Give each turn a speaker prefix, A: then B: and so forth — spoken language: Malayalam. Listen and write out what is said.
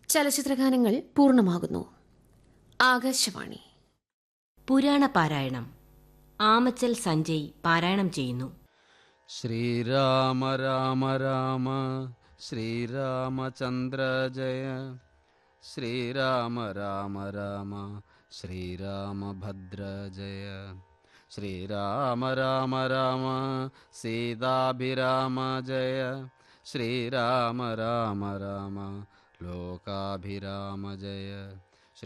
A: ചലച്ചിത്രഗാനങ്ങൾ പൂർണ്ണമാകുന്നു ആകാശവാണി
B: പുരാണ പാരായണം ആമച്ചൽ സഞ്ജയ് പാരായണം ചെയ്യുന്നു
C: ശ്രീരാമ രാമ രാമ ശ്രീരാമചന്ദ്ര ജയ ശ്രീരാമ രാമ രാമ ശ്രീരാമഭദ്ര ജയ ശ്രീരാമ രാമ രാമ സീതാഭിരാമ ജയ ശ്രീരാമ രാമ രാമ ലോകാഭിരാമ ജയ